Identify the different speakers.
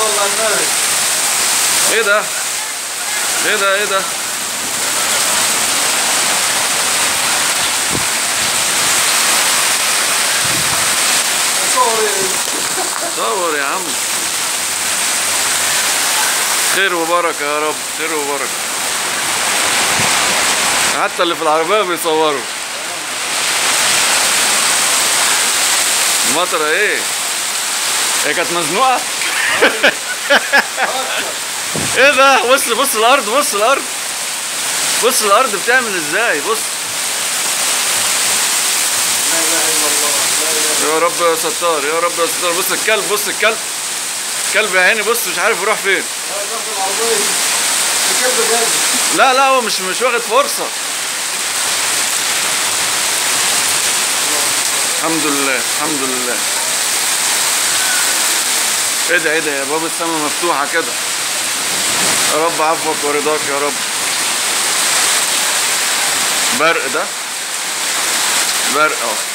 Speaker 1: صلى على النبي
Speaker 2: ايه ده ايه ده ايه ده
Speaker 1: صوري
Speaker 2: صور يا عم خير وبركة يا رب خير وبركة حتى اللي في العربية بيصوروا المطرة ايه هي كانت مزنوقة ايه ده بص بص الارض بص الارض بص الارض بتعمل ازاي بص
Speaker 1: لا اله الا الله لا اله
Speaker 2: يا رب يا ستار يا رب يا ستار بص الكلب بص الكلب كلب يا عيني بص مش عارف يروح فين
Speaker 1: لا داخل العربيه الكلب جاي
Speaker 2: لا لا هو مش مش واخد فرصة الحمد لله الحمد لله ايه ده ايه ده يا باب السما مفتوحة كده يا رب عفوك ورضاك يا رب برق ده برق اهو